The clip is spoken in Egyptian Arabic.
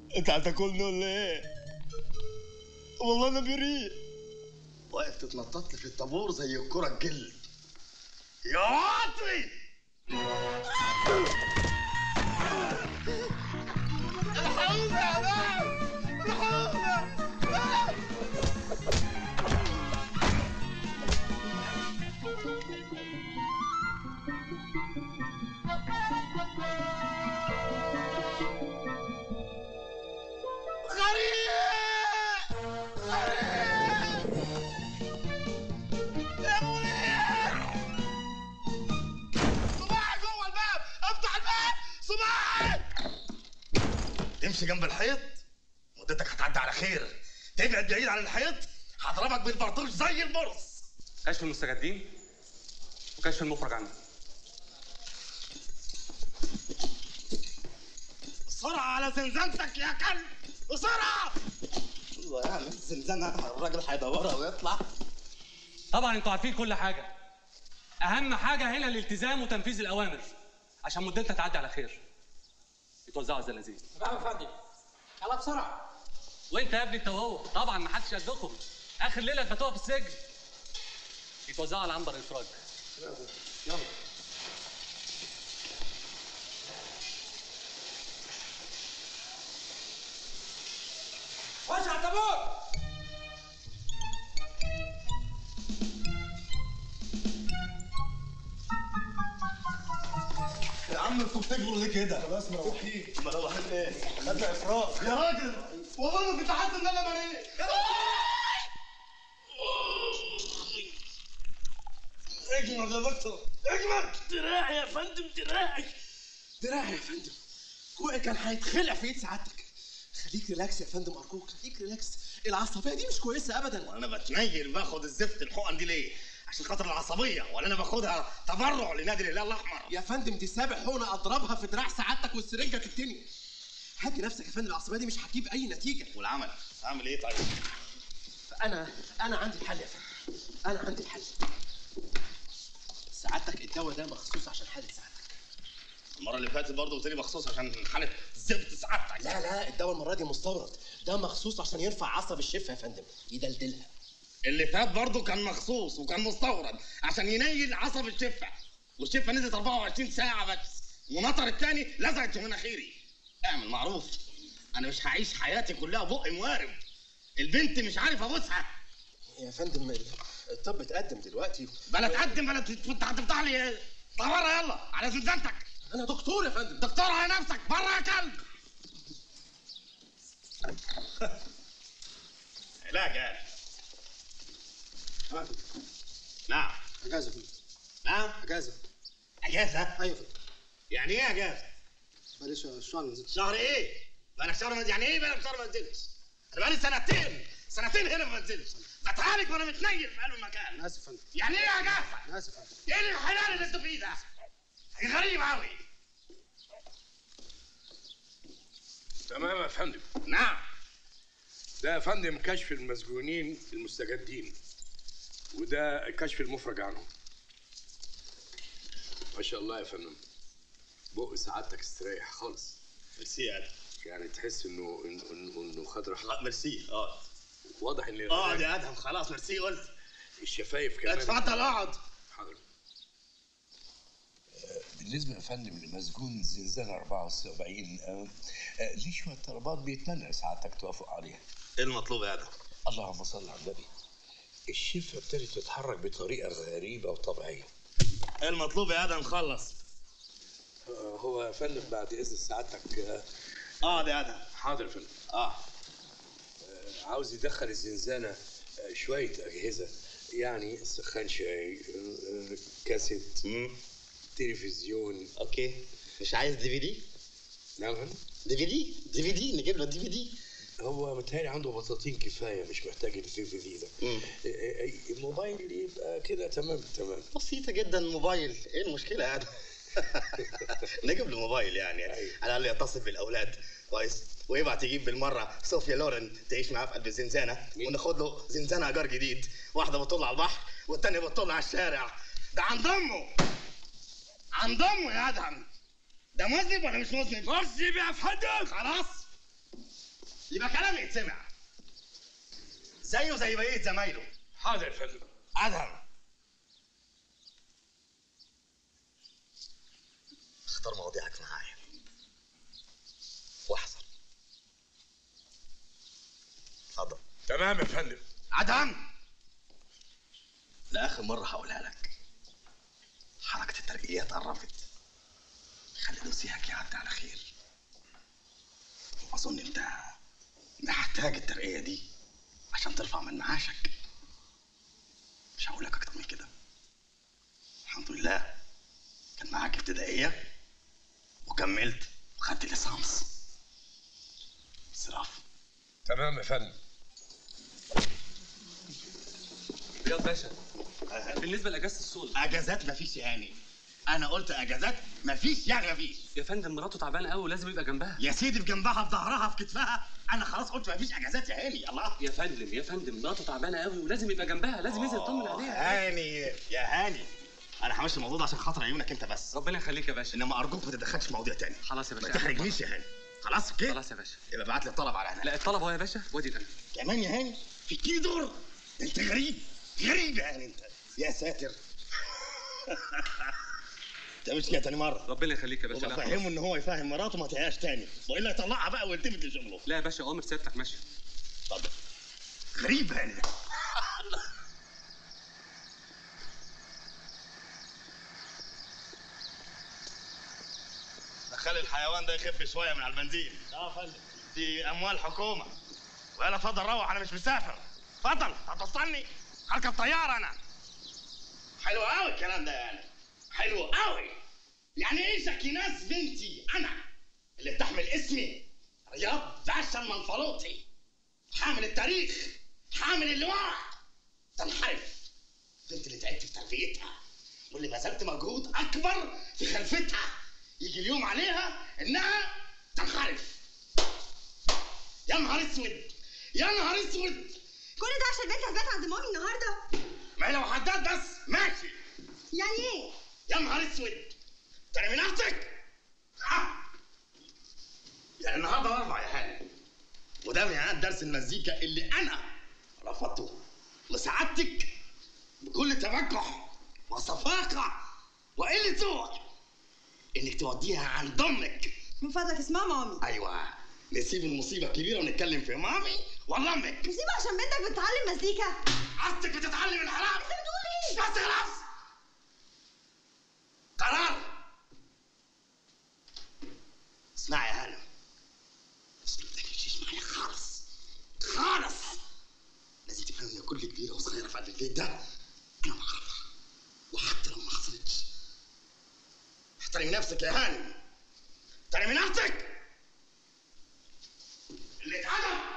انت هتاكلني ولا ايه؟ والله انا بريء واقف تتنطط لي في الطابور زي الكرة الجلد يا واطي الحقونا يا ناس الحقونا غريب غريب يا منير صباحي جوه الباب افتح الباب صباحي تمشي جنب الحيط مدتك هتعدي على خير تبعد بعيد عن الحيط هضربك بالبرطوش زي البرص كشف المستجدين وكشف المفرج عنه بسرعة على زنزانتك يا كلب بسرعة الله يعمل زنزانة الراجل هيدورها ويطلع طبعا انتوا عارفين كل حاجه اهم حاجه هنا الالتزام وتنفيذ الاوامر عشان مدتها تعدي على خير يتوزعوا الزنازين تمام يا فندم يلا بسرعه وانت يا ابني انت وهو طبعا ما حدش قدكم اخر ليله تباتوها في السجن يتوزعوا على عنبر الافراج يلا خش على الطابور يا عم انتوا بتجروا ليه كده؟ خلاص مروحين مروحين ايه؟ خدنا افراط يا راجل والله ما كنت حاسس ان انا بريء اجمد يا دكتور اجمد دراعي يا فندم دراعي دراعي يا فندم كوعي كان هيتخلع في ايد سعادتك خليك ريلاكس يا فندم ارجوك خليك ريلاكس العصبيه دي مش كويسه ابدا وانا بتنيل باخد الزفت الحقن دي ليه؟ عشان خاطر العصبيه ولا انا باخدها تبرع لنادي الهلال الاحمر يا فندم دي سابع حقنه اضربها في دراع سعادتك والسرنجه تتني هدي نفسك يا فندم العصبيه دي مش هتجيب اي نتيجه والعمل اعمل ايه طيب؟ انا انا عندي الحل يا فندم انا عندي الحل سعادتك الدواء ده مخصوص عشان حاله سعادتك المره اللي فاتت برضه قلت لي مخصوص عشان حاله زفت سعادتك لا لا الدواء المره دي مستورد ده مخصوص عشان يرفع عصب الشفه يا فندم يدلدلها اللي فات برضه كان مخصوص وكان مستورد عشان ينيل عصب الشفه والشفه نزلت 24 ساعه بس ونطر التاني لزقت في مناخيري اعمل معروف انا مش هعيش حياتي كلها بق موارب البنت مش عارف ابوسها يا فندم ال- الطب اتقدم دلوقتي بلا تقدم بلا تت- انت هتفتح لي طوارئ يلا على زنزانتك انا دكتور يا فندم دكتور على نفسك بره يا كلب علاج يعني نعم اجازه يا فندم نعم اجازه اجازه ايوه يا فندم يعني ايه اجازه بقالي شهر ما نزلتش شهر ايه بقالك شهر ما يعني ايه بقالك شهر ما نزلتش انا بقالي سنتين سنتين هنا ما نزلتش بتعالج وانا متنيل في قلب المكان انا اسف يا فندم يعني ايه اجازه انا اسف يا فندم ايه الحلال اللي انتوا فيه ده غريب قوي تمام يا فندم نعم ده يا فندم كشف المسجونين المستجدين وده كشف المفرج عنهم ما شاء الله يا فندم بق سعادتك استريح خالص ميرسي يا ادم يعني تحس انه انه انه, إنه خد راحه ميرسي اه واضح ان اقعد يا ادهم خلاص ميرسي قلت الشفايف كمان اتفضل اقعد حاضر بالنسبة يا فندم لمسجون زنزانة 74 آه، آه، ليه شوية طلبات بيتمنى سعادتك توافق عليها ايه المطلوب يا ادم اللهم صل على النبي الشفة ابتدت تتحرك بطريقة غريبة وطبيعية ايه المطلوب يا ادم خلص آه، هو يا فندم بعد اذن سعادتك آه، اقعد يا ادم حاضر يا فندم اه آه، عاوز يدخل الزنزانة آه، شوية أجهزة يعني سخان شاي آه، آه، كاسيت مم. تلفزيون اوكي مش عايز دي في دي نعم يا فندم دي في دي دي في دي نجيب له دي في دي هو متهيألي عنده بطاطين كفاية مش محتاج الدي في دي ده مم. آه، آه، الموبايل يبقى كده تمام تمام بسيطة جدا موبايل ايه المشكلة يا ادم نجيب له موبايل يعني أيوة. على الاقل يتصل بالاولاد كويس ويبعت يجيب بالمره صوفيا لورن تعيش معاه في قلب الزنزانه مين؟ وناخد له زنزانه ايجار جديد واحده بتطل على البحر والتانيه بتطل على الشارع ده عند امه عند امه يا ادهم ده مذنب ولا مش مذنب؟ مذنب يا فندم خلاص يبقى كلامي يتسمع زيه زي بقيه زمايله حاضر يا فندم ادهم اختار مواضيعك معايا واحذر اتفضل تمام يا فندم ادهم لاخر مره هقولها لك حركه الترقيات قربت خلي دوسيهك يعدي على خير واظن انت محتاج الترقيه دي عشان ترفع من معاشك مش هقول لك اكتر من كده الحمد لله كان معاك ابتدائيه وكملت وخدت ليسانس صراف تمام يا فندم رياض باشا بالنسبه لاجازه الصول اجازات مفيش يعني انا قلت اجازات مفيش يعني مفيش يا فندم مراته تعبانه قوي ولازم يبقى جنبها يا سيدي في جنبها في ظهرها في كتفها انا خلاص قلت مفيش اجازات يا هاني الله يا فندم يا فندم مراته تعبانه قوي ولازم يبقى جنبها لازم ينزل يطمن عليها هاني يا هاني انا همشي الموضوع ده عشان خاطر عيونك انت بس ربنا يخليك يا باشا انما ارجوك ما تتدخلش في مواضيع تاني خلاص يا ما باشا تحرجنيش يا هاني خلاص كده خلاص يا باشا يبقى ابعت لي الطلب على هناك لا الطلب اهو يا باشا وادي ده كمان يا هاني في كيلو دور انت غريب غريب يا هاني انت يا ساتر انت مش كده تاني مره ربنا يخليك يا باشا لا, خلاص. وبفهمه ان هو يفهم مراته ما تعياش تاني والا يطلعها بقى ويلتفت لشغله لا يا باشا اوامر سيادتك ماشيه اتفضل غريب هاني ده خلي الحيوان ده يخف شويه من على البنزين اه فندم دي اموال حكومه ويلا اتفضل روح انا مش مسافر اتفضل هتوصلني هركب طياره انا حلو قوي الكلام ده يعني حلو قوي يعني ايه شكيناس بنتي انا اللي بتحمل اسمي رياض باشا المنفلوطي حامل التاريخ حامل اللواء تنحرف بنت اللي تعبت في تربيتها واللي بذلت مجهود اكبر في خلفتها يجي اليوم عليها انها تنحرف يا نهار اسود يا نهار اسود كل ده عشان بنت هتبات عند مامي النهارده ما هي لو حداد بس ماشي يعني ايه يا نهار اسود تاني من اختك ها يعني النهارده اربع يا هاني وده ميعاد درس المزيكا اللي انا رفضته لسعادتك بكل تبجح وصفاقه وقله ذوق انك توديها عند امك من فضلك اسمها مامي ايوه نسيب المصيبه الكبيره ونتكلم في مامي ولا امك مصيبه عشان بنتك بتتعلم مزيكا عاستك بتتعلم الحرام انت بتقول ايه بس خلاص قرار اسمعي يا هانم بس ما تكلمشيش معايا خالص خالص لازم تفهم ان كل كبيره وصغيره في قلب البيت ده انا بكرهها وحتى لو ما حصلتش احترمي نفسك يا هانم احترمي نفسك اللي اتعدم